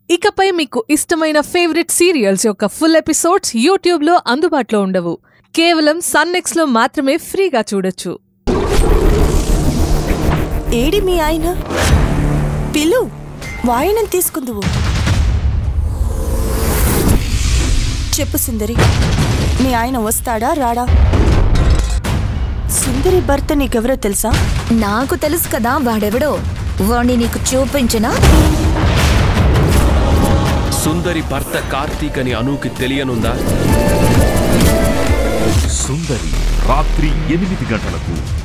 ఇకపై మీకు ఇష్టమైన ఫేవరెట్ సీరియల్స్ యొక్క ఫుల్ ఎపిసోడ్స్ యూట్యూబ్లో అందుబాటులో ఉండవు కేవలం సన్నెక్స్లో మాత్రమే ఫ్రీగా చూడొచ్చు ఏడి మీ ఆయన పిలు వాయినం తీసుకుందువు చెప్పు సుందరి మీ ఆయన వస్తాడా రాడా సుందరి భర్త నీకెవరో తెలుసా నాకు తెలుసు కదా వాడెవడో వాణ్ణి నీకు చూపించనా సుందరి భర్త కార్తీక్ అని అనూకి తెలియనుందా సుందరి రాత్రి ఎనిమిది గంటలకు